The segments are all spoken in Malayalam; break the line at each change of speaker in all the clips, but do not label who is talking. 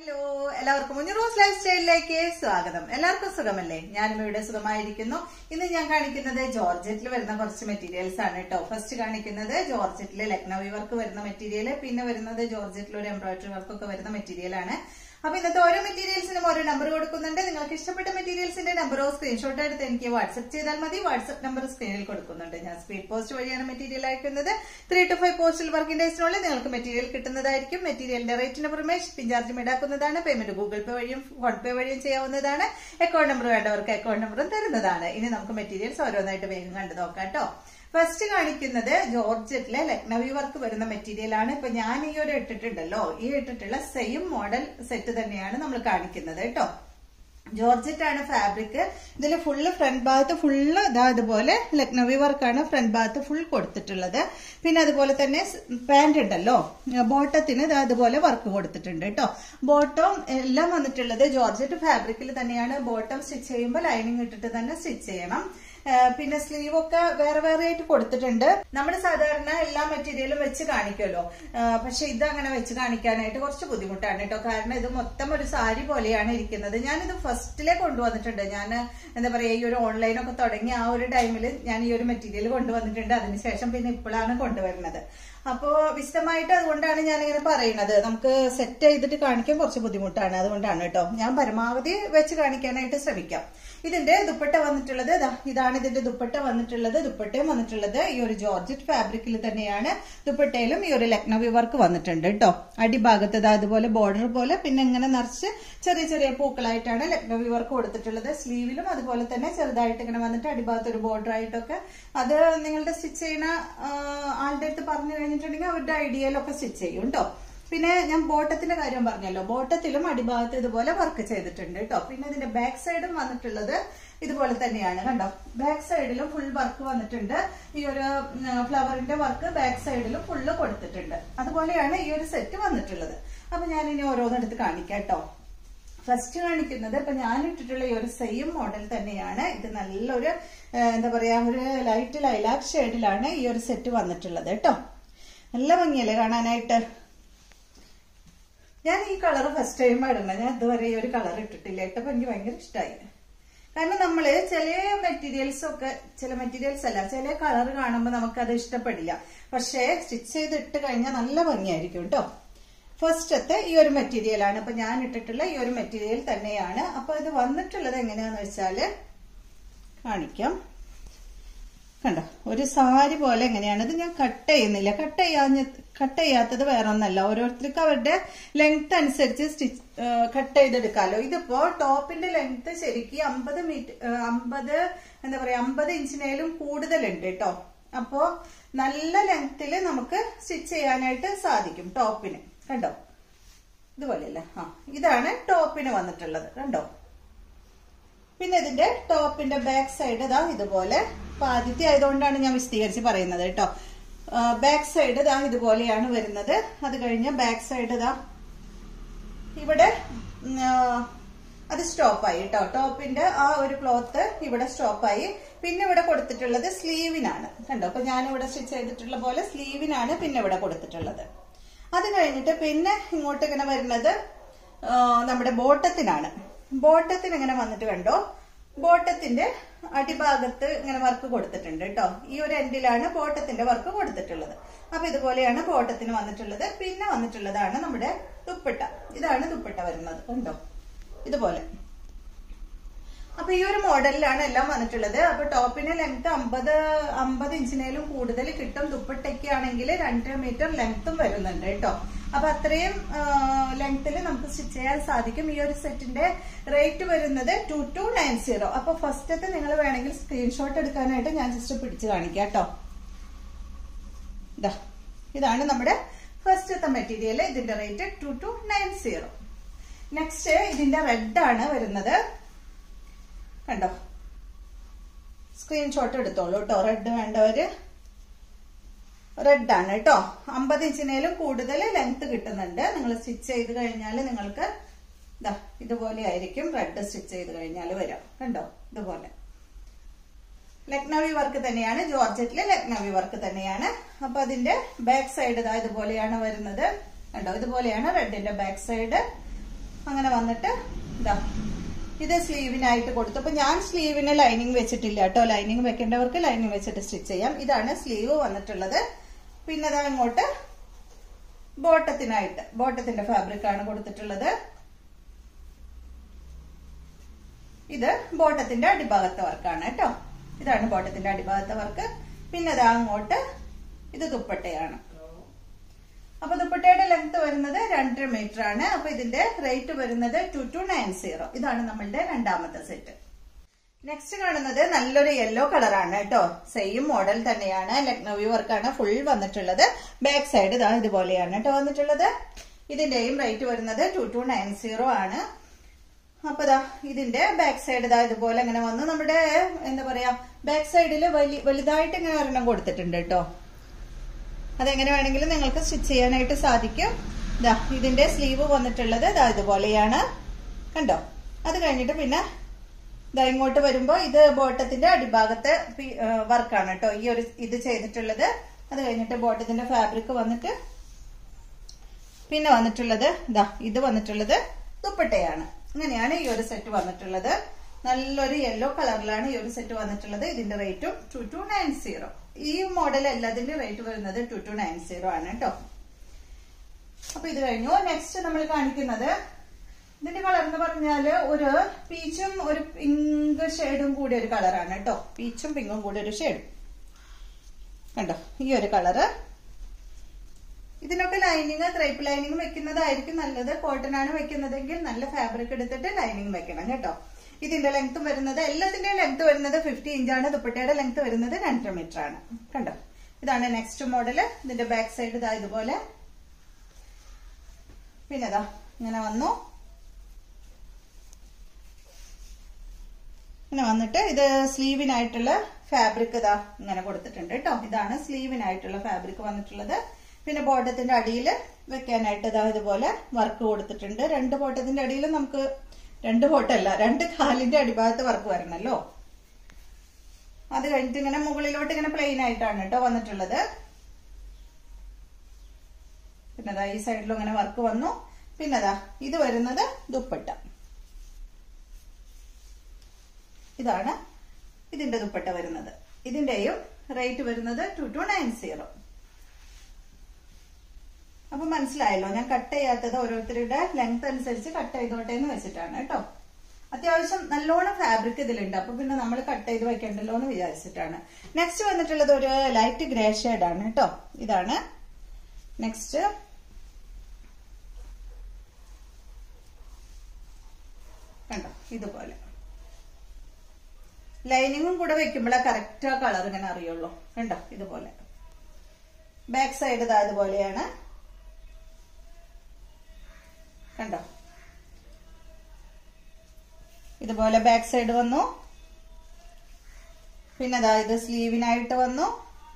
ഹലോ എല്ലാവർക്കും മുഞ്ഞു റോസ് ലൈഫ് സ്റ്റൈലിലേക്ക് സ്വാഗതം എല്ലാവർക്കും സുഖമല്ലേ ഞാനും ഇവിടെ സുഖമായിരിക്കുന്നു ഇന്ന് ഞാൻ കാണിക്കുന്നത് ജോർജറ്റിൽ വരുന്ന കുറച്ച് മെറ്റീരിയൽസ് ആണ് കേട്ടോ ഫസ്റ്റ് കാണിക്കുന്നത് ജോർജറ്റിൽ ലക്നൌ വർക്ക് വരുന്ന മെറ്റീരിയൽ പിന്നെ വരുന്നത് ജോർജറ്റിൽ ഒരു എംബ്രോയിഡറി വർക്ക് ഒക്കെ വരുന്ന മെറ്റീരിയൽ ആണ് അപ്പൊ ഇന്നത്തെ ഓരോ മെറ്റീരിയൽസിനും ഓരോ നമ്പർ കൊടുക്കുന്നുണ്ട് നിങ്ങൾക്ക് ഇഷ്ടപ്പെട്ട മെറ്റീരിയൽസിന്റെ നമ്പറോ സ്ക്രീൻഷോട്ട് എടുത്ത് എനിക്ക് വാട്സ്ആപ്പ് ചെയ്താൽ മതി വാട്സ്ആപ്പ് നമ്പർ സ്ക്രീനിൽ കൊടുക്കുന്നുണ്ട് ഞാൻ സ്പീഡ് പോസ്റ്റ് വഴിയാണ് മെറ്റീരിയൽ അയക്കുന്നത് three two five postal working ഡേയ്സിനുള്ളിൽ നിങ്ങൾക്ക് മെറ്റീരിയൽ കിട്ടുന്നതായിരിക്കും മെറ്റീരിയലിന്റെ റേറ്റിന് പുറമെ ഷിപ്പിംഗ് ചാർജും ഈടാക്കുന്നതാണ് പേയ്മെന്റ് ഗൂഗിൾ പേ വഴിയും ഫോൺ പേ വഴിയും ചെയ്യാവുന്നതാണ് അക്കൗണ്ട് നമ്പർ വേണ്ടവർക്ക് അക്കൗണ്ട് നമ്പറും തരുന്നതാണ് ഇനി നമുക്ക് മെറ്റീരിയൽസ് ഓരോന്നായിട്ട് വേഗം കണ്ടു നോക്കാം കേട്ടോ ഫസ്റ്റ് കാണിക്കുന്നത് ജോർജറ്റിലെ ലക്നവി വർക്ക് വരുന്ന മെറ്റീരിയൽ ആണ് ഇപ്പൊ ഞാൻ ഈ ഒരു ഇട്ടിട്ടുണ്ടല്ലോ ഈ ഇട്ടിട്ടുള്ള സെയിം മോഡൽ സെറ്റ് തന്നെയാണ് നമ്മൾ കാണിക്കുന്നത് കേട്ടോ ജോർജറ്റ് ആണ് ഫാബ്രിക് ഇതിൽ ഫുള്ള് ഫ്രണ്ട് ഭാഗത്ത് ഫുള്ള് ഇതാ അതുപോലെ ലക്നവി വർക്കാണ് ഫ്രണ്ട് ഭാഗത്ത് ഫുൾ കൊടുത്തിട്ടുള്ളത് പിന്നെ അതുപോലെ തന്നെ പാന്റ് ഉണ്ടല്ലോ ബോട്ടത്തിന് ഇതാ അതുപോലെ വർക്ക് കൊടുത്തിട്ടുണ്ട് കേട്ടോ ബോട്ടം എല്ലാം വന്നിട്ടുള്ളത് ജോർജറ്റ് ഫാബ്രിക്കിൽ തന്നെയാണ് ബോട്ടം സ്റ്റിച്ച് ചെയ്യുമ്പോൾ ലൈനിങ് ഇട്ടിട്ട് തന്നെ സ്റ്റിച്ച് ചെയ്യണം പിന്നെ സ്ലീവ് ഒക്കെ വേറെ വേറെ ആയിട്ട് കൊടുത്തിട്ടുണ്ട് നമ്മൾ സാധാരണ എല്ലാ മെറ്റീരിയലും വെച്ച് കാണിക്കുമല്ലോ പക്ഷെ ഇത് അങ്ങനെ വെച്ച് കാണിക്കാനായിട്ട് കുറച്ച് ബുദ്ധിമുട്ടാണ് കേട്ടോ കാരണം ഇത് മൊത്തം ഒരു സാരി പോലെയാണ് ഇരിക്കുന്നത് ഞാനിത് ഫസ്റ്റിലെ കൊണ്ടുവന്നിട്ടുണ്ട് ഞാൻ എന്താ പറയാ ഈ ഒരു ഓൺലൈനൊക്കെ തുടങ്ങി ആ ഒരു ടൈമിൽ ഞാൻ ഈ ഒരു മെറ്റീരിയൽ കൊണ്ടുവന്നിട്ടുണ്ട് അതിനുശേഷം പിന്നെ ഇപ്പോഴാണ് കൊണ്ടുവരുന്നത് അപ്പോ വിശദമായിട്ട് അതുകൊണ്ടാണ് ഞാൻ ഇങ്ങനെ പറയുന്നത് നമുക്ക് സെറ്റ് ചെയ്തിട്ട് കാണിക്കാൻ കുറച്ച് ബുദ്ധിമുട്ടാണ് അതുകൊണ്ടാണ് കേട്ടോ ഞാൻ പരമാവധി വെച്ച് കാണിക്കാനായിട്ട് ശ്രമിക്കാം ഇതിന്റെ ദുപ്പട്ട വന്നിട്ടുള്ളത് ഇതാണ് ഇതിന്റെ ദുപ്പട്ട വന്നിട്ടുള്ളത് ദുപ്പട്ടയും വന്നിട്ടുള്ളത് ഈ ഒരു ജോർജറ്റ് ഫാബ്രിക്കിൽ തന്നെയാണ് ദുപ്പട്ടയിലും ഈ ഒരു ലക്നവി വർക്ക് വന്നിട്ടുണ്ട് കേട്ടോ അടിഭാഗത്ത് അതുപോലെ ബോർഡർ പോലെ പിന്നെ ഇങ്ങനെ നിറച്ച് ചെറിയ ചെറിയ പൂക്കളായിട്ടാണ് ലക്നവി വർക്ക് കൊടുത്തിട്ടുള്ളത് സ്ലീവിലും അതുപോലെ തന്നെ ചെറുതായിട്ട് ഇങ്ങനെ വന്നിട്ട് അടിഭാഗത്ത് ഒരു ബോർഡർ ആയിട്ടൊക്കെ അത് നിങ്ങളുടെ സ്റ്റിച്ച് ചെയ്യുന്ന ആളുടെ അടുത്ത് പറഞ്ഞു കഴിഞ്ഞിട്ടുണ്ടെങ്കിൽ അവരുടെ ഐഡിയയിലൊക്കെ സ്റ്റിച്ച് ചെയ്യും കേട്ടോ പിന്നെ ഞാൻ ബോട്ടത്തിന്റെ കാര്യം പറഞ്ഞല്ലോ ബോട്ടത്തിലും അടിഭാഗത്ത് ഇതുപോലെ വർക്ക് ചെയ്തിട്ടുണ്ട് കേട്ടോ പിന്നെ ഇതിന്റെ ബാക്ക് സൈഡും വന്നിട്ടുള്ളത് ഇതുപോലെ തന്നെയാണ് കണ്ടോ ബാക്ക് സൈഡിലും ഫുൾ വർക്ക് വന്നിട്ടുണ്ട് ഈ ഒരു ഫ്ലവറിന്റെ വർക്ക് ബാക്ക് സൈഡിലും ഫുള്ള് കൊടുത്തിട്ടുണ്ട് അതുപോലെയാണ് ഈ ഒരു സെറ്റ് വന്നിട്ടുള്ളത് അപ്പൊ ഞാൻ ഇനി ഓരോന്നെടുത്ത് കാണിക്കാം കേട്ടോ ഫസ്റ്റ് കാണിക്കുന്നത് ഇപ്പൊ ഞാൻ ഇട്ടിട്ടുള്ള ഈ ഒരു സെയിം മോഡൽ തന്നെയാണ് ഇത് നല്ലൊരു എന്താ പറയാ ഒരു ലൈറ്റ് ലൈലാക്ക് ഷെയ്ഡിലാണ് ഈ ഒരു സെറ്റ് വന്നിട്ടുള്ളത് കേട്ടോ നല്ല ഭംഗിയല്ലേ കാണാനായിട്ട് ഞാൻ ഈ കളർ ഫസ്റ്റ് ടൈം ഇടുന്നത് ഞാൻ ഇതുവരെ ഈ ഒരു കളർ ഇട്ടിട്ടില്ല ഇട്ടപ്പോ എനിക്ക് ഭയങ്കര ഇഷ്ടമായി കാരണം നമ്മള് ചില മെറ്റീരിയൽസ് ഒക്കെ ചില മെറ്റീരിയൽസ് അല്ല ചില കളർ കാണുമ്പോൾ നമുക്ക് അത് ഇഷ്ടപ്പെടില്ല പക്ഷേ സ്റ്റിച്ച് ചെയ്ത് ഇട്ട് കഴിഞ്ഞാൽ നല്ല ഭംഗിയായിരിക്കും കേട്ടോ ഫസ്റ്റത്തെ ഈ ഒരു മെറ്റീരിയൽ ആണ് ഇപ്പൊ ഞാൻ ഇട്ടിട്ടുള്ള ഈ ഒരു മെറ്റീരിയൽ തന്നെയാണ് അപ്പൊ ഇത് വന്നിട്ടുള്ളത് എങ്ങനെയാന്ന് വെച്ചാല് കാണിക്കാം കണ്ടോ ഒരു സാരി പോലെ എങ്ങനെയാണ് ഇത് ഞാൻ കട്ട് ചെയ്യുന്നില്ല കട്ട് ചെയ്യാഞ്ഞ കട്ട് ചെയ്യാത്തത് വേറെ ഒന്നല്ല ഓരോരുത്തർക്ക് അവരുടെ ലെങ്ത് അനുസരിച്ച് സ്റ്റിച്ച് കട്ട് ചെയ്തെടുക്കാലോ ഇതിപ്പോ ടോപ്പിന്റെ ലെങ്ത് ശരിക്കും അമ്പത് മീറ്റർ അമ്പത് എന്താ പറയാ അമ്പത് ഇഞ്ചിനേലും കൂടുതലുണ്ട് കേട്ടോ അപ്പോ നല്ല ലെങ്ത്തില് നമുക്ക് സ്റ്റിച്ച് ചെയ്യാനായിട്ട് സാധിക്കും ടോപ്പിന് കണ്ടോ ഇതുപോലെയല്ല ആ ഇതാണ് ടോപ്പിന് വന്നിട്ടുള്ളത് കണ്ടോ പിന്നെ ഇതിന്റെ ടോപ്പിന്റെ ബാക്ക് സൈഡ് ഇതാ ഇതുപോലെ ആദ്യത്തെ ആയതുകൊണ്ടാണ് ഞാൻ വിശദീകരിച്ച് പറയുന്നത് കേട്ടോ ബാക്ക് സൈഡ് ഇതാ ഇതുപോലെയാണ് വരുന്നത് അത് കഴിഞ്ഞ് ബാക്ക് സൈഡ് ഇതാ ഇവിടെ അത് സ്റ്റോപ്പായി കേട്ടോ ടോപ്പിന്റെ ആ ഒരു ക്ലോത്ത് ഇവിടെ സ്റ്റോപ്പായി പിന്നെ ഇവിടെ കൊടുത്തിട്ടുള്ളത് സ്ലീവിനാണ് കണ്ടോ അപ്പൊ ഞാൻ ഇവിടെ സ്റ്റിച്ച് ചെയ്തിട്ടുള്ള പോലെ സ്ലീവിനാണ് പിന്നെ ഇവിടെ കൊടുത്തിട്ടുള്ളത് അത് കഴിഞ്ഞിട്ട് പിന്നെ ഇങ്ങോട്ട് ഇങ്ങനെ വരുന്നത് നമ്മുടെ ബോട്ടത്തിനാണ് ബോട്ടത്തിന് ഇങ്ങനെ വന്നിട്ട് കണ്ടോ ബോട്ടത്തിന്റെ അടിഭാഗത്ത് ഇങ്ങനെ വർക്ക് കൊടുത്തിട്ടുണ്ട് കേട്ടോ ഈ ഒരു എൻഡിലാണ് ബോട്ടത്തിന്റെ വർക്ക് കൊടുത്തിട്ടുള്ളത് അപ്പൊ ഇതുപോലെയാണ് ബോട്ടത്തിന് വന്നിട്ടുള്ളത് പിന്നെ വന്നിട്ടുള്ളതാണ് നമ്മുടെ ദുപ്പട്ട ഇതാണ് ദുപ്പട്ട വരുന്നത് കണ്ടോ ഇതുപോലെ അപ്പൊ ഈ ഒരു മോഡലിലാണ് എല്ലാം വന്നിട്ടുള്ളത് അപ്പൊ ടോപ്പിന് ലെങ്ത് അമ്പത് അമ്പത് ഇഞ്ചിനേലും കൂടുതൽ കിട്ടും ദുപ്പട്ടയ്ക്ക് ആണെങ്കിൽ രണ്ടര മീറ്റർ ലെങ്ത്തും വരുന്നുണ്ട് കേട്ടോ അപ്പൊ അത്രയും ലെങ്ത്തിൽ നമുക്ക് സ്റ്റിച്ച് ചെയ്യാൻ സാധിക്കും ഈ ഒരു സെറ്റിന്റെ റേറ്റ് വരുന്നത് ടു ടു നയൻ സീറോ അപ്പൊ ഫസ്റ്റത്തെ നിങ്ങൾ വേണമെങ്കിൽ സ്ക്രീൻഷോട്ട് എടുക്കാനായിട്ട് ഞാൻ ജസ്റ്റ് പിടിച്ച് കാണിക്കാം കേട്ടോ ഇതാ ഇതാണ് നമ്മുടെ ഫസ്റ്റത്തെ മെറ്റീരിയൽ ഇതിന്റെ rate two two nine zero next ഇതിന്റെ റെഡ് ആണ് വരുന്നത് കണ്ടോ സ്ക്രീൻഷോട്ട് എടുത്തോളൂ കേട്ടോ റെഡ് വേണ്ടവര് റെഡ് ആണ് കേട്ടോ അമ്പത് ഇഞ്ചിനേലും കൂടുതൽ ലെങ്ത് കിട്ടുന്നുണ്ട് നിങ്ങൾ സ്റ്റിച്ച് ചെയ്ത് കഴിഞ്ഞാൽ നിങ്ങൾക്ക് ഇതാ ഇതുപോലെ ആയിരിക്കും റെഡ് സ്റ്റിച്ച് ചെയ്ത് കഴിഞ്ഞാൽ വരാം കണ്ടോ ഇതുപോലെ ലക്നവി വർക്ക് തന്നെയാണ് ജോർജറ്റിലെ ലക്നവി വർക്ക് തന്നെയാണ് അപ്പൊ അതിന്റെ ബാക്ക് സൈഡ് ഇതാ ഇതുപോലെയാണ് വരുന്നത് കണ്ടോ ഇതുപോലെയാണ് റെഡിന്റെ ബാക്ക് സൈഡ് അങ്ങനെ വന്നിട്ട് ഇതാ ഇത് സ്ലീവിനായിട്ട് കൊടുത്തു അപ്പൊ ഞാൻ സ്ലീവിന് ലൈനിങ് വെച്ചിട്ടില്ല കേട്ടോ ലൈനിങ് വെക്കേണ്ടവർക്ക് ലൈനിങ് വെച്ചിട്ട് സ്റ്റിച്ച് ചെയ്യാം ഇതാണ് സ്ലീവ് വന്നിട്ടുള്ളത് പിന്നെ അതാ ഇങ്ങോട്ട് ബോട്ടത്തിനായിട്ട് ബോട്ടത്തിന്റെ ഫാബ്രിക് ആണ് കൊടുത്തിട്ടുള്ളത് ഇത് ബോട്ടത്തിന്റെ അടിഭാഗത്തെ വർക്കാണ് കേട്ടോ ഇതാണ് ബോട്ടത്തിന്റെ അടിഭാഗത്തെ വർക്ക് പിന്നെ അതാ അങ്ങോട്ട് ഇത് ദുപ്പട്ടയാണ് അപ്പൊ ദുപ്പട്ടയുടെ ലെങ്ത് വരുന്നത് രണ്ടര മീറ്റർ ആണ് അപ്പൊ ഇതിന്റെ റേറ്റ് വരുന്നത് ടു ടു നയൻ സീറോ ഇതാണ് നമ്മളുടെ രണ്ടാമത്തെ സെറ്റ് നെക്സ്റ്റ് കാണുന്നത് നല്ലൊരു യെല്ലോ കളറാണ് കേട്ടോ സെയിം മോഡൽ തന്നെയാണ് ലക്നൗവി വർക്കാണ് ഫുൾ വന്നിട്ടുള്ളത് ബാക്ക് സൈഡ് ഇതാ ഇതുപോലെയാണ് കേട്ടോ വന്നിട്ടുള്ളത് ഇതിന്റെയും റേറ്റ് വരുന്നത് ടു ടു നയൻ സീറോ ആണ് അപ്പൊ ദാ ഇതിന്റെ ബാക്ക് സൈഡ് ഇതാ ഇതുപോലെ ഇങ്ങനെ വന്നു നമ്മുടെ എന്താ പറയാ ബാക്ക് സൈഡിൽ വലിയ വലുതായിട്ട് ഇങ്ങനെ ഒരെണ്ണം കൊടുത്തിട്ടുണ്ട് കേട്ടോ അതെങ്ങനെ വേണമെങ്കിലും നിങ്ങൾക്ക് സ്റ്റിച്ച് ചെയ്യാനായിട്ട് സാധിക്കും ഇതാ ഇതിന്റെ സ്ലീവ് വന്നിട്ടുള്ളത് ഇതാ ഇതുപോലെയാണ് കണ്ടോ അത് കഴിഞ്ഞിട്ട് പിന്നെ ഇതാ ഇങ്ങോട്ട് വരുമ്പോ ഇത് ബോട്ടത്തിന്റെ അടിഭാഗത്തെ വർക്കാണ് കേട്ടോ ഈ ഒരു ഇത് ചെയ്തിട്ടുള്ളത് അത് കഴിഞ്ഞിട്ട് ബോട്ടത്തിന്റെ ഫാബ്രിക് വന്നിട്ട് പിന്നെ വന്നിട്ടുള്ളത് ഇതാ ഇത് വന്നിട്ടുള്ളത് ദുപ്പട്ടയാണ് അങ്ങനെയാണ് ഈ ഒരു സെറ്റ് വന്നിട്ടുള്ളത് നല്ലൊരു യെല്ലോ കളറിലാണ് ഈ ഒരു സെറ്റ് വന്നിട്ടുള്ളത് ഇതിന്റെ റേറ്റും ടു ടു നയൻ സീറോ ഈ മോഡൽ എല്ലാത്തിന്റെ റേറ്റ് വരുന്നത് ടു ടു നയൻ സീറോ ആണ് കേട്ടോ അപ്പൊ ഇത് കഴിഞ്ഞു നെക്സ്റ്റ് നമ്മൾ കാണിക്കുന്നത് ഇതിന്റെ കളർ എന്ന് പറഞ്ഞാല് ഒരു പീച്ചും ഒരു പിങ്ക് ഷെയ്ഡും കൂടി ഒരു കളറാണ് കേട്ടോ പീച്ചും പിങ്കും കൂടി ഒരു ഷെയ്ഡ് കണ്ടോ ഈ ഒരു കളറ് ഇതിനൊക്കെ ലൈനിങ് ക്രൈപ്പ് ലൈനിങ് വെക്കുന്നതായിരിക്കും നല്ലത് കോട്ടൺ ആണ് വെക്കുന്നതെങ്കിൽ നല്ല ഫാബ്രിക് എടുത്തിട്ട് ലൈനിങ് വെക്കണം കേട്ടോ ഇതിന്റെ ലെങ്ത് വരുന്നത് എല്ലാത്തിന്റെയും ലെങ്ത് വരുന്നത് ഫിഫ്റ്റി ഇഞ്ചാണ് ദുപ്പട്ടയുടെ ലെങ്ത് വരുന്നത് രണ്ടര മീറ്റർ ആണ് കണ്ടോ ഇതാണ് നെക്സ്റ്റ് മോഡല് ഇതിന്റെ ബാക്ക് സൈഡ് ഇതാ ഇതുപോലെ പിന്നെ ഇതാ ഇങ്ങനെ വന്നു ഇങ്ങനെ വന്നിട്ട് ഇത് സ്ലീവിനായിട്ടുള്ള ഫാബ്രിക് ഇതാ ഇങ്ങനെ കൊടുത്തിട്ടുണ്ട് കേട്ടോ ഇതാണ് സ്ലീവിനായിട്ടുള്ള ഫാബ്രിക് വന്നിട്ടുള്ളത് പിന്നെ ബോട്ടത്തിന്റെ അടിയിൽ വെക്കാനായിട്ട് ഇതാ ഇതുപോലെ വർക്ക് കൊടുത്തിട്ടുണ്ട് രണ്ട് ബോട്ടത്തിന്റെ അടിയിൽ നമുക്ക് രണ്ട് ബോട്ടല്ല രണ്ട് കാലിന്റെ അടിഭാഗത്ത് വർക്ക് വരണല്ലോ അത് കഴിഞ്ഞിട്ട് ഇങ്ങനെ മുകളിലോട്ട് ഇങ്ങനെ പ്ലെയിൻ ആയിട്ടാണ് കേട്ടോ വന്നിട്ടുള്ളത് പിന്നെ അതാ ഈ സൈഡിലും ഇങ്ങനെ വർക്ക് വന്നു പിന്നെ അതാ ഇത് വരുന്നത് ദുപ്പട്ട ഇതാണ് ഇതിന്റെ ദുപ്പട്ട വരുന്നത് ഇതിന്റെയും റേറ്റ് വരുന്നത് ടു ടു നയൻ സീറോ അപ്പൊ മനസ്സിലായല്ലോ ഞാൻ കട്ട് ചെയ്യാത്തത് ഓരോരുത്തരുടെ ലെങ്ത് അനുസരിച്ച് കട്ട് ചെയ്തോട്ടെ എന്ന് വെച്ചിട്ടാണ് കേട്ടോ അത്യാവശ്യം നല്ലോണം ഫാബ്രിക് ഇതിലുണ്ട് അപ്പൊ പിന്നെ നമ്മൾ കട്ട് ചെയ്ത് വെക്കണ്ടല്ലോ എന്ന് വിചാരിച്ചിട്ടാണ് നെക്സ്റ്റ് വന്നിട്ടുള്ളത് ഒരു ലൈറ്റ് ഗ്രേ ആണ് കേട്ടോ ഇതാണ് നെക്സ്റ്റ് കണ്ടോ ഇതുപോലെ ലൈനിങ്ങും കൂടെ വെക്കുമ്പോഴേ കറക്റ്റ് ആ കളർ ഇങ്ങനെ അറിയുള്ളൂ കണ്ടോ ഇതുപോലെ ബാക്ക് സൈഡ് ഇതാ ഇതുപോലെയാണ് കണ്ടോ ഇതുപോലെ ബാക്ക് സൈഡ് വന്നു പിന്നെ അതാ ഇത് സ്ലീവിനായിട്ട് വന്നു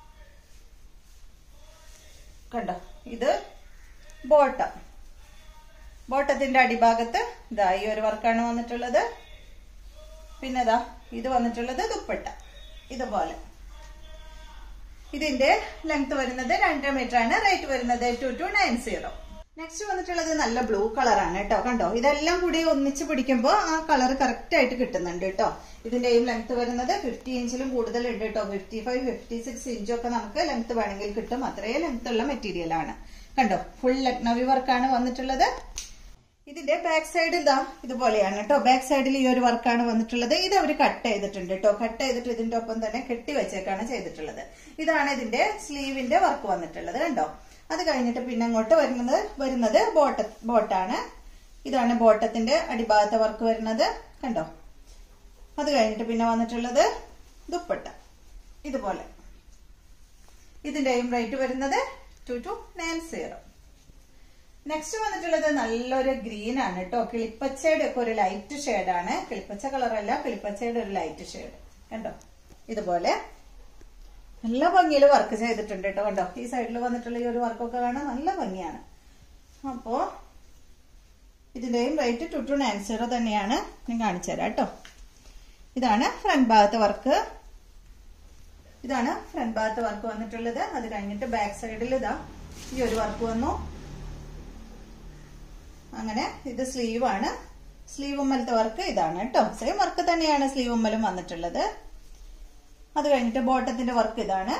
കണ്ടോ ഇത് ബോട്ടം ബോട്ടത്തിന്റെ അടിഭാഗത്ത് ഇതാ ഈ ഒരു വർക്കാണ് വന്നിട്ടുള്ളത് പിന്നെ ഇതാ ഇത് വന്നിട്ടുള്ളത് ദുപ്പട്ട ഇതുപോലെ ഇതിന്റെ ലെങ്ത് വരുന്നത് രണ്ടര മീറ്റർ ആണ് റേറ്റ് വരുന്നത് two two nine zero next വന്നിട്ടുള്ളത് നല്ല ബ്ലൂ കളറാണ് കേട്ടോ കണ്ടോ ഇതെല്ലാം കൂടി ഒന്നിച്ച് പിടിക്കുമ്പോൾ ആ കളർ കറക്റ്റ് ആയിട്ട് കിട്ടുന്നുണ്ട് കേട്ടോ ഇതിന്റെയും ലെങ്ത് വരുന്നത് ഫിഫ്റ്റി ഇഞ്ചിലും കൂടുതൽ ഉണ്ട് കേട്ടോ ഫിഫ്റ്റി ഫൈവ് ഫിഫ്റ്റി സിക്സ് ഇഞ്ചൊക്കെ നമുക്ക് ലെങ്ത് വേണമെങ്കിൽ കിട്ടും അത്രയും ലെങ്ത് ഉള്ള മെറ്റീരിയൽ ആണ് കണ്ടോ ഫുൾ ലക്നവി വർക്കാണ് വന്നിട്ടുള്ളത് ഇതിന്റെ ബാക്ക് സൈഡ് ഇതാ ഇതുപോലെയാണ് കേട്ടോ ബാക്ക് സൈഡിൽ ഈ ഒരു വർക്കാണ് വന്നിട്ടുള്ളത് ഇത് അവർ കട്ട് ചെയ്തിട്ടുണ്ട് കേട്ടോ കട്ട് ചെയ്തിട്ട് ഇതിന്റെ ഒപ്പം തന്നെ കെട്ടി വെച്ചേക്കാണ് ചെയ്തിട്ടുള്ളത് ഇതാണ് ഇതിന്റെ സ്ലീവിന്റെ വർക്ക് വന്നിട്ടുള്ളത് കണ്ടോ അത് കഴിഞ്ഞിട്ട് പിന്നെ അങ്ങോട്ട് വരുന്നത് വരുന്നത് ബോട്ട ബോട്ടാണ് ഇതാണ് ബോട്ടത്തിന്റെ അടിഭാഗത്തെ വർക്ക് വരുന്നത് കണ്ടോ അത് കഴിഞ്ഞിട്ട് പിന്നെ വന്നിട്ടുള്ളത് ദുപ്പട്ട ഇതുപോലെ ഇതിന്റെയും റേറ്റ് വരുന്നത് two two nine zero next വന്നിട്ടുള്ളത് നല്ലൊരു ഗ്രീൻ ആണ് കേട്ടോ കിളിപ്പച്ചയുടെ ഒക്കെ ഒരു ലൈറ്റ് ഷെയ്ഡാണ് കിളിപ്പച്ച കളറല്ല കിളിപ്പച്ചയുടെ ഒരു ലൈറ്റ് ഷെയ്ഡ് കണ്ടോ ഇതുപോലെ നല്ല ഭംഗിയിൽ വർക്ക് ചെയ്തിട്ടുണ്ട് കേട്ടോ കണ്ടോ ഈ സൈഡിൽ വന്നിട്ടുള്ള ഈ ഒരു വർക്കൊക്കെ കാണാൻ നല്ല ഭംഗിയാണ് അപ്പോ ഇതിന്റെയും rate two two nine zero തന്നെയാണ് ഞാൻ കാണിച്ചു തരാം കേട്ടോ ഇതാണ് ഫ്രണ്ട് ഭാഗത്തെ വർക്ക് ഇതാണ് ഫ്രണ്ട് ഭാഗത്ത് വർക്ക് വന്നിട്ടുള്ളത് അത് കഴിഞ്ഞിട്ട് ബാക്ക് സൈഡിൽ ഇതാ ഈ ഒരു വർക്ക് വന്നു അങ്ങനെ ഇത് സ്ലീവ് ആണ് സ്ലീവ് ഉമ്മലത്തെ വർക്ക് ഇതാണ് കേട്ടോ സെയിം വർക്ക് തന്നെയാണ് സ്ലീവ് ഉമ്മലും വന്നിട്ടുള്ളത് അത് കഴിഞ്ഞിട്ട് ബോട്ടത്തിന്റെ വർക്ക് ഇതാണ്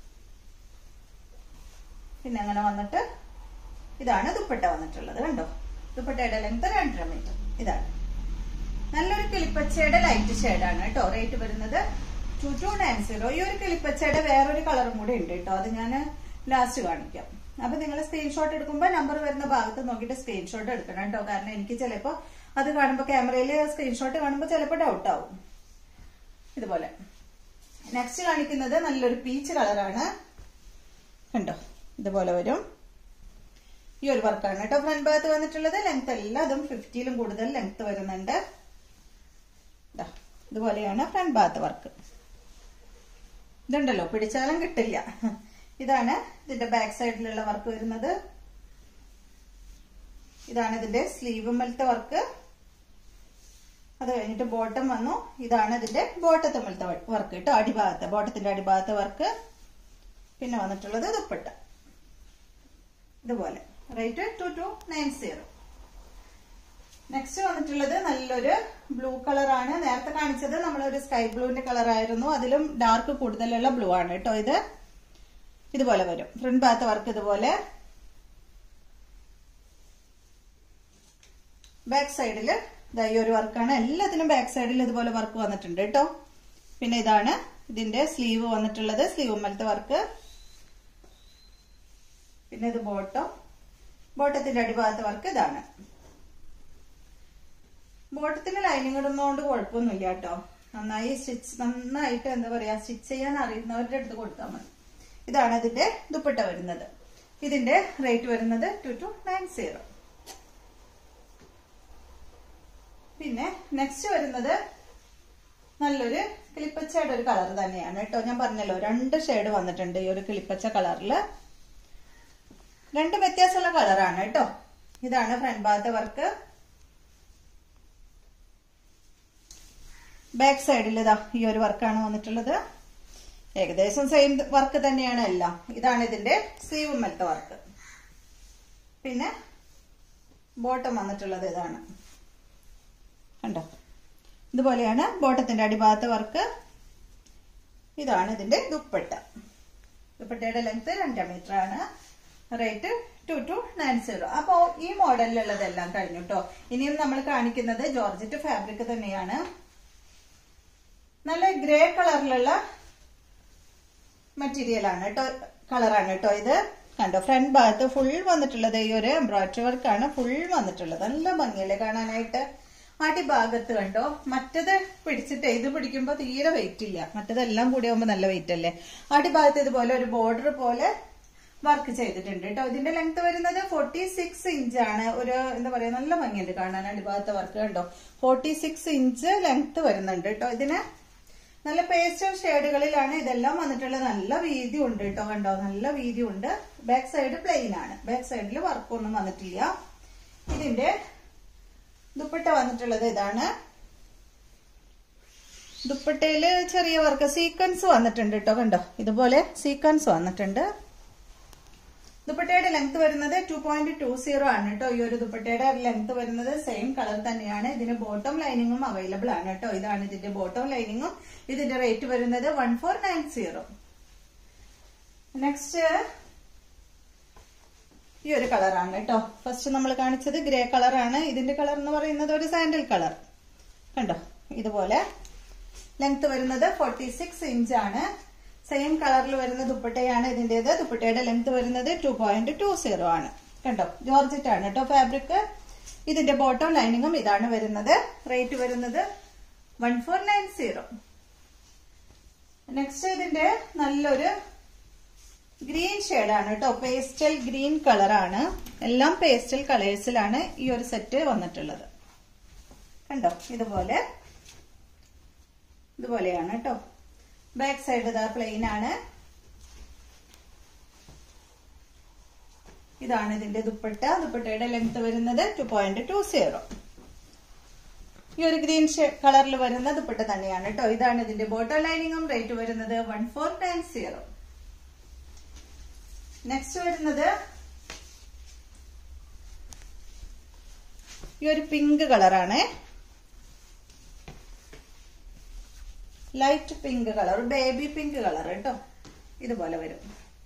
പിന്നെ അങ്ങനെ വന്നിട്ട് ഇതാണ് ദുപ്പട്ട വന്നിട്ടുള്ളത് കണ്ടോ ദുപ്പട്ടയുടെ ലെങ്ത് രണ്ടര മീറ്റർ ഇതാണ് നല്ലൊരു കിളിപ്പച്ചയുടെ ലൈറ്റ് ഷെയ്ഡാണ് കേട്ടോ റേറ്റ് വരുന്നത് ടു ടു നയൻ സീറോ ഈ ഒരു കിളിപ്പച്ചയുടെ വേറൊരു കളറും കൂടി ഉണ്ട് കേട്ടോ അത് ഞാൻ ലാസ്റ്റ് കാണിക്കാം അപ്പൊ നിങ്ങൾ സ്ക്രീൻഷോട്ട് എടുക്കുമ്പോൾ നമ്പർ വരുന്ന ഭാഗത്ത് നോക്കിയിട്ട് സ്ക്രീൻഷോട്ട് എടുക്കണം കേട്ടോ കാരണം എനിക്ക് ചിലപ്പോൾ അത് കാണുമ്പോൾ ക്യാമറയിൽ സ്ക്രീൻഷോട്ട് കാണുമ്പോൾ ചിലപ്പോൾ ഡൗട്ട് ആവും ഇതുപോലെ നെക്സ്റ്റ് കാണിക്കുന്നത് നല്ലൊരു പീച്ച് കളറാണ് കണ്ടോ ഇതുപോലെ വരും ഈ ഒരു വർക്കാണ് കേട്ടോ ഫ്രണ്ട് ഭാഗത്ത് വന്നിട്ടുള്ളത് ലെങ്ത് എല്ലാം അതും ഫിഫ്റ്റിയിലും കൂടുതൽ ലെങ്ത് വരുന്നുണ്ട് ദാ, ഇതുപോലെയാണ് ഫ്രണ്ട് ഭാഗത്ത് വർക്ക് ഇതുണ്ടല്ലോ പിടിച്ചാലും കിട്ടില്ല ഇതാണ് ഇതിന്റെ ബാക്ക് സൈഡിലുള്ള വർക്ക് വരുന്നത് ഇതാണ് ഇതിന്റെ സ്ലീവ് മലത്തെ വർക്ക് അത് കഴിഞ്ഞിട്ട് ബോട്ടം വന്നു ഇതാണ് ഇതിന്റെ ബോട്ടത്തെ മലത്തെ വർക്ക് കേട്ടോ അടിഭാഗത്തെ ബോട്ടത്തിന്റെ അടിഭാഗത്തെ വർക്ക് പിന്നെ വന്നിട്ടുള്ളത് ദുപ്പട്ട ഇതുപോലെ rate two two nine zero next വന്നിട്ടുള്ളത് നല്ലൊരു ബ്ലൂ കളറാണ് നേരത്തെ കാണിച്ചത് നമ്മളൊരു സ്കൈ ബ്ലൂവിന്റെ കളർ ആയിരുന്നു അതിലും ഡാർക്ക് കൂടുതലുള്ള ബ്ലൂ ആണ് കേട്ടോ ഇത് ഇതുപോലെ വരും ഫ്രണ്ട് ഭാഗത്ത് വർക്ക് ഇതുപോലെ ബാക്ക് സൈഡിൽ ഈ ഒരു വർക്കാണ് എല്ലാത്തിനും ബാക്ക് സൈഡിൽ ഇതുപോലെ വർക്ക് വന്നിട്ടുണ്ട് കേട്ടോ പിന്നെ ഇതാണ് ഇതിന്റെ സ്ലീവ് വന്നിട്ടുള്ളത് സ്ലീവ് മലത്തെ വർക്ക് പിന്നെ ഇത് ബോട്ടം ബോട്ടത്തിന്റെ അടിഭാഗത്തെ വർക്ക് ഇതാണ് ബോട്ടത്തിന് ലൈനിങ് ഇടുന്നതുകൊണ്ട് കുഴപ്പമൊന്നുമില്ല കേട്ടോ നന്നായി സ്റ്റിച്ച് നന്നായിട്ട് എന്താ പറയാ സ്റ്റിച്ച് ചെയ്യാൻ അറിയുന്നവരുടെ അടുത്ത് കൊടുത്താൽ മതി ഇതാണ് ഇതിന്റെ ദുപ്പട്ട വരുന്നത് ഇതിന്റെ റേറ്റ് വരുന്നത് ടു ടു നയൻ സീറോ പിന്നെ നെക്സ്റ്റ് വരുന്നത് നല്ലൊരു കിളിപ്പച്ചയുടെ ഒരു കളർ തന്നെയാണ് കേട്ടോ ഞാൻ പറഞ്ഞല്ലോ രണ്ട് ഷെയ്ഡ് വന്നിട്ടുണ്ട് ഈ ഒരു കിളിപ്പച്ച കളറിൽ രണ്ട് വ്യത്യാസമുള്ള കളറാണ് കേട്ടോ ഇതാണ് ഫ്രണ്ട് ഭാഗത്തെ വർക്ക് ബാക്ക് സൈഡിൽ ഇതാ ഈ ഒരു വർക്കാണ് വന്നിട്ടുള്ളത് ഏകദേശം സെയിം വർക്ക് തന്നെയാണ് എല്ലാം ഇതാണ് ഇതിന്റെ സ്ലീവ് മെൽത്ത വർക്ക് പിന്നെ ബോട്ടം വന്നിട്ടുള്ളത് ഇതാണ് കണ്ടോ ഇതുപോലെയാണ് ബോട്ടത്തിന്റെ അടിഭാഗത്തെ വർക്ക് ഇതാണ് ഇതിന്റെ ദുപ്പട്ട ദുപ്പട്ടയുടെ ലെങ്ത് രണ്ടര മീറ്റർ ആണ് rate two two nine zero അപ്പോ ഈ മോഡലിലുള്ളതെല്ലാം കഴിഞ്ഞു കേട്ടോ ഇനിയും നമ്മൾ കാണിക്കുന്നത് ജോർജറ്റ് ഫാബ്രിക് തന്നെയാണ് നല്ല ഗ്രേ കളറിലുള്ള മെറ്റീരിയൽ ആണ് കേട്ടോ കളറാണ് കേട്ടോ ഇത് കണ്ടോ ഫ്രണ്ട് ഭാഗത്ത് ഫുൾ വന്നിട്ടുള്ളത് ഈ ഒരു എംബ്രോയിഡറി വർക്കാണ് ഫുൾ വന്നിട്ടുള്ളത് നല്ല ഭംഗിയല്ലേ കാണാനായിട്ട് അടിഭാഗത്ത് കണ്ടോ മറ്റത് പിടിച്ചിട്ട് ഇത് പിടിക്കുമ്പോൾ തീരെ വെയിറ്റ് ഇല്ല മറ്റതെല്ലാം കൂടി ആകുമ്പോൾ നല്ല വെയിറ്റ് അല്ലേ അടിഭാഗത്ത് ഇതുപോലെ ഒരു ബോർഡർ പോലെ വർക്ക് ചെയ്തിട്ടുണ്ട് കേട്ടോ ഇതിന്റെ ലെങ്ത് വരുന്നത് ഫോർട്ടി സിക്സ് ഇഞ്ച് ആണ് ഒരു എന്താ പറയാ നല്ല ഭംഗിയുണ്ട് കാണാൻ അടിഭാഗത്തെ വർക്ക് കണ്ടോ ഫോർട്ടി സിക്സ് ഇഞ്ച് ലെങ്ത് വരുന്നുണ്ട് കേട്ടോ ഇതിന് നല്ല പേസ്റ്റൽ ഷെയ്ഡുകളിലാണ് ഇതെല്ലാം വന്നിട്ടുള്ളത് നല്ല വീതി ഉണ്ട് കേട്ടോ കണ്ടോ നല്ല വീതി ഉണ്ട് ബാക്ക് സൈഡ് പ്ലെയിൻ ആണ് ബാക്ക് സൈഡിൽ വർക്കൊന്നും വന്നിട്ടില്ല ഇതിന്റെ ദുപ്പട്ട വന്നിട്ടുള്ളത് ഇതാണ് ദുപ്പട്ടയില് ചെറിയ വർക്ക് സീക്വൻസ് വന്നിട്ടുണ്ട് കേട്ടോ കണ്ടോ ഇതുപോലെ സീക്വൻസ് വന്നിട്ടുണ്ട് ദുപ്പട്ടയുടെ ലെങ്ത് വരുന്നത് ടു പോയിന്റ് ടു സീറോ ആണ് കേട്ടോ ഈ ഒരു ദുപ്പട്ടയുടെ ലെങ്ത് വരുന്നത് സെയിം കളർ തന്നെയാണ് ഇതിന് ബോട്ടം ലൈനിങ്ങും അവൈലബിൾ ആണ് കേട്ടോ ഇതാണ് ഇതിന്റെ ബോട്ടം ലൈനിങ്ങും ഇതിന്റെ റേറ്റ് വരുന്നത് one four nine zero next ഈ ഒരു കളറാണ് കേട്ടോ ഫസ്റ്റ് നമ്മൾ കാണിച്ചത് ഗ്രേ കളറാണ് ഇതിന്റെ കളർ എന്ന് പറയുന്നത് ഒരു സാൻഡൽ കളർ കണ്ടോ ഇതുപോലെ ലെങ്ത് വരുന്നത് ഫോർട്ടി സിക്സ് ഇഞ്ച് ആണ് സെയിം കളറിൽ വരുന്ന ദുപ്പട്ടയാണ് ഇതിന്റേത് ദുപ്പട്ടയുടെ ലെങ്ത് വരുന്നത് ടു പോയിന്റ് ടു സീറോ ആണ് കണ്ടോ ജോർജറ്റ് ആണ് കേട്ടോ ഫാബ്രിക് ഇതിന്റെ ബോട്ടം ലൈനിങ്ങും ഇതാണ് വരുന്നത് റേറ്റ് വരുന്നത് one four nine zero next ഇതിന്റെ നല്ലൊരു ഗ്രീൻ ഷെയ്ഡാണ് കേട്ടോ പേസ്റ്റൽ ഗ്രീൻ കളറാണ് എല്ലാം പേസ്റ്റൽ കളേഴ്സിലാണ് ഈ ഒരു സെറ്റ് വന്നിട്ടുള്ളത് കണ്ടോ ഇതുപോലെ ഇതുപോലെയാണ് കേട്ടോ ബാക്ക് സൈഡ് ഇതാ പ്ലെയിൻ ആണ് ഇതാണ് ഇതിന്റെ ദുപ്പട്ട ദുപ്പട്ടയുടെ ലെങ്ത് വരുന്നത് ടു പോയിന്റ് ടു സീറോ ഈ ഒരു ഗ്രീൻ കളറിൽ വരുന്ന ദുപ്പട്ട തന്നെയാണ് കേട്ടോ ഇതാണ് ഇതിന്റെ ബോട്ടം ലൈനിങ്ങും റേറ്റ് വരുന്നത് one four nine zero next വരുന്നത് ഈ ഒരു പിങ്ക് കളറാണ് light pink colour baby pink colour കേട്ടോ ഇതുപോലെ വരും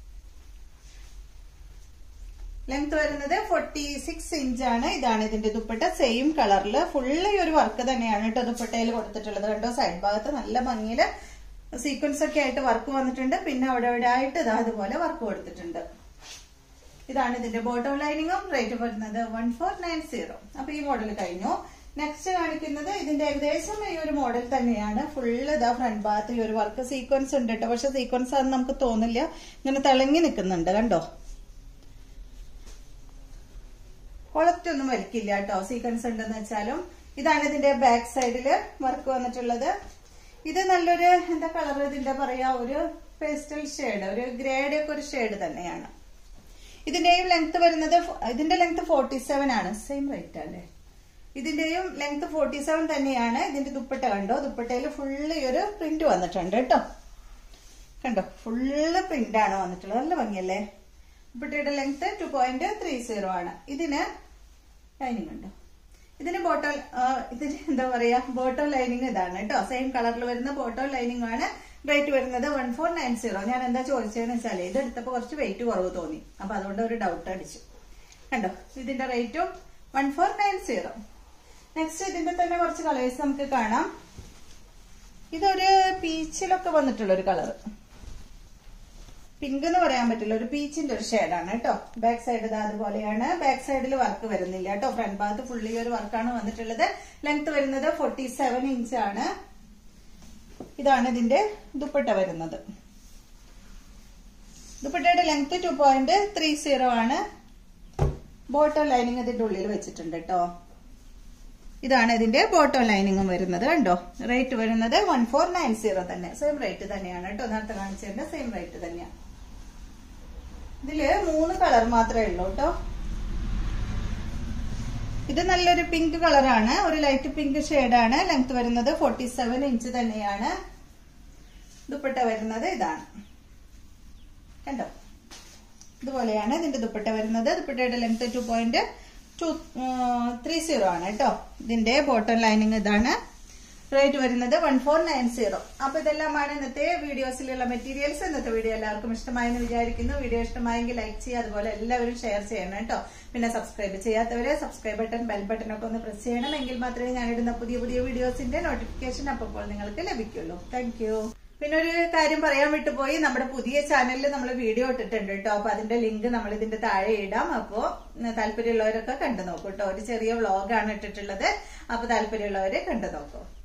ലെങ്ത് വരുന്നത് ഫോർട്ടി സിക്സ് ഇഞ്ച് ആണ് ഇതാണ് ഇതിന്റെ ദുപ്പട്ട സെയിം കളറിൽ ഫുള്ള് ഈ ഒരു വർക്ക് തന്നെയാണ് കേട്ടോ ദുപ്പട്ടയിൽ കൊടുത്തിട്ടുള്ളത് കണ്ടോ സൈഡ് ഭാഗത്ത് നല്ല ഭംഗിയില് സീക്വൻസ് ഒക്കെ ആയിട്ട് വർക്ക് വന്നിട്ടുണ്ട് പിന്നെ അവിടെ അവിടെ ആയിട്ട് ഇതാ അതുപോലെ വർക്ക് കൊടുത്തിട്ടുണ്ട് ഇതാണ് ഇതിന്റെ ബോട്ടം ലൈനിങ്ങും റേറ്റ് വരുന്നത് വൺ ഫോർ നയൻ സീറോ അപ്പൊ ഈ മോഡൽ കഴിഞ്ഞു നെക്സ്റ്റ് കാണിക്കുന്നത് ഇതിന്റെ ഏകദേശം ഈ ഒരു മോഡൽ തന്നെയാണ് ഫുള്ള് ഇതാ ഫ്രണ്ട് ഭാഗത്ത് ഈ ഒരു വർക്ക് സീക്വൻസ് ഉണ്ട് കേട്ടോ പക്ഷെ സീക്വൻസ് ആണെന്ന് നമുക്ക് തോന്നില്ല ഇങ്ങനെ തിളങ്ങി നിൽക്കുന്നുണ്ട് കണ്ടോ കുളത്തൊന്നും വലിക്കില്ല കേട്ടോ സീക്വൻസ് ഉണ്ടെന്ന് വെച്ചാലും ഇതാണ് ഇതിന്റെ ബാക്ക് സൈഡില് വർക്ക് വന്നിട്ടുള്ളത് ഇത് നല്ലൊരു എന്താ കളർ ഇതിന്റെ പറയാ ഒരു പേസ്റ്റൽ ഷെയ്ഡ് ഒരു ഗ്രേഡ് ഒക്കെ ഒരു ഷെയ്ഡ് തന്നെയാണ് ഇതിന്റെയും ലെങ്ത് വരുന്നത് ഫ- ഇതിന്റെ ലെങ്ത് ഫോർട്ടി സെവൻ ആണ് സെയിം റേറ്റ് അല്ലേ ഇതിന്റെയും ലെങ്ത് ഫോർട്ടി സെവൻ തന്നെയാണ് ഇതിന്റെ ദുപ്പട്ട കണ്ടോ ദുപ്പട്ടയിൽ ഫുള്ള് ഈ ഒരു പ്രിന്റ് വന്നിട്ടുണ്ട് കേട്ടോ കണ്ടോ ഫുള്ള് പ്രിന്റ് ആണ് വന്നിട്ടുള്ളത് നല്ല ഭംഗിയല്ലേ ദുപ്പട്ടയുടെ length two point three zero ആണ് ഇതിന് ലൈനിങ് ഉണ്ടോ ഇതിന് ബോട്ടൽ ഇതിന് എന്താ പറയാ ബോട്ടം ലൈനിങ് ഇതാണ് കേട്ടോ സെയിം കളറിൽ വരുന്ന ബോട്ടം ലൈനിങ് ആണ് റേറ്റ് വരുന്നത് വൺ ഫോർ നയൻ സീറോ ഞാൻ എന്താ ചോദിച്ചതെന്ന് വെച്ചാല് ഇത് എടുത്തപ്പോ കുറച്ച് വെയിറ്റ് കുറവ് തോന്നി അപ്പൊ അതുകൊണ്ട് ഒരു ഡൗട്ട് അടിച്ചു കണ്ടോ ഇതിന്റെ റേറ്റും one four nine zero next ഇതിന്റെ തന്നെ കുറച്ച് കളേഴ്സ് നമുക്ക് കാണാം ഇതൊരു പീച്ചിലൊക്കെ വന്നിട്ടുള്ള ഒരു കളർ പിങ്ക് എന്ന് പറയാൻ പറ്റില്ല ഒരു പീച്ചിന്റെ ഒരു ഷെയ്ഡാണ് കേട്ടോ ബാക്ക് സൈഡ് ഇത് അതുപോലെയാണ് ബാക്ക് സൈഡിൽ വർക്ക് വരുന്നില്ല കേട്ടോ ഫ്രണ്ട് ഭാഗത്ത് ഫുള്ളി ഒരു വർക്കാണ് വന്നിട്ടുള്ളത് ലെങ്ത് വരുന്നത് ഫോർട്ടി സെവൻ ഇഞ്ച് ആണ് ഇതാണ് ഇതിന്റെ ദുപ്പട്ട വരുന്നത് ദുപ്പട്ടയുടെ length two point three zero ആണ് ബോട്ടം ലൈനിങ് ഇതിന്റെ ഉള്ളിൽ വെച്ചിട്ടുണ്ട് കേട്ടോ ഇതാണ് ഇതിന്റെ ബോട്ടം ലൈനിങ്ങും വരുന്നത് കണ്ടോ റേറ്റ് വരുന്നത് വൺ ഫോർ നയൻ സീറോ തന്നെ സെയിം റേറ്റ് തന്നെയാണ് കേട്ടോ നേരത്തെ കാണിച്ചതിന്റെ സെയിം റേറ്റ് തന്നെയാണ് ഇതില് മൂന്ന് കളർ മാത്രമേ ഉള്ളൂ കേട്ടോ ഇത് നല്ലൊരു പിങ്ക് കളറാണ് ഒരു ലൈറ്റ് പിങ്ക് ഷെയ്ഡാണ് ലെങ്ത് വരുന്നത് ഫോർട്ടി സെവൻ ഇഞ്ച് തന്നെയാണ് ദുപ്പട്ട വരുന്നത് ഇതാണ് കണ്ടോ ഇതുപോലെയാണ് ഇതിന്റെ ദുപ്പട്ട വരുന്നത് ദുപ്പട്ടയുടെ length two point two three zero ആണ് കേട്ടോ ഇതിന്റെ ബോട്ടം ലൈനിങ് ഇതാണ് റേറ്റ് വരുന്നത് വൺ ഫോർ നയൻ സീറോ അപ്പൊ ഇതെല്ലാമാണ് ഇന്നത്തെ വീഡിയോസിലുള്ള മെറ്റീരിയൽസ് ഇന്നത്തെ വീഡിയോ എല്ലാവർക്കും ഇഷ്ടമായെന്ന് വിചാരിക്കുന്നു വീഡിയോ ഇഷ്ടമായെങ്കിൽ ലൈക്ക് ചെയ്യുക അതുപോലെ എല്ലാവരും ഷെയർ ചെയ്യണം കേട്ടോ പിന്നെ സബ്സ്ക്രൈബ് ചെയ്യാത്തവരെ സബ്സ്ക്രൈബ് ബട്ടൺ ബെൽ ബട്ടൺ ഒക്കെ ഒന്ന് പ്രസ് ചെയ്യണം എങ്കിൽ മാത്രമേ ഞാനിടുന്ന പുതിയ പുതിയ വീഡിയോസിന്റെ നോട്ടിഫിക്കേഷൻ അപ്പോൾ നിങ്ങൾക്ക് ലഭിക്കുള്ളൂ താങ്ക് പിന്നെ ഒരു കാര്യം പറയാൻ വിട്ടുപോയി നമ്മുടെ പുതിയ ചാനലിൽ നമ്മൾ വീഡിയോ ഇട്ടിട്ടുണ്ട് കേട്ടോ അപ്പൊ അതിന്റെ ലിങ്ക് നമ്മൾ ഇതിന്റെ താഴെ ഇടാം അപ്പോ ഉം, താല്പര്യമുള്ളവരൊക്കെ കണ്ടു നോക്കൂ കേട്ടോ ഒരു ചെറിയ വ്ളോഗാണ് ഇട്ടിട്ടുള്ളത് അപ്പൊ താല്പര്യമുള്ളവരെ കണ്ടു നോക്കൂ